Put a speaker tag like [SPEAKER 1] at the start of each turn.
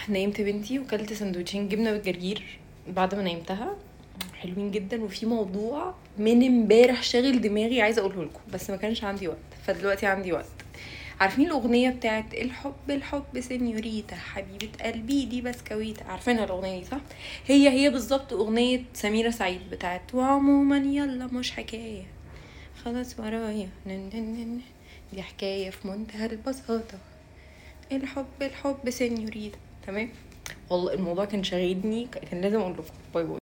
[SPEAKER 1] نيمت بنتي وكلت سندوتشين جبنه بالجرجير بعد ما نيمتها حلوين جدا وفي موضوع من امبارح شاغل دماغي عايزه اقوله لكم بس ما كانش عندي وقت فدلوقتي عندي وقت عارفين الاغنيه بتاعت الحب الحب سينيوريتا حبيبه قلبي دي بسكويته عارفينها الاغنيه دي صح هي هي بالظبط اغنيه سميره سعيد بتاعت وعموما يلا مش حكايه خلاص ورايا نن نن نن. دي حكايه في منتهى البساطه الحب الحب سينيوريتا تمام والله الموضوع كان شاغلني كان لازم اقول لكم باي باي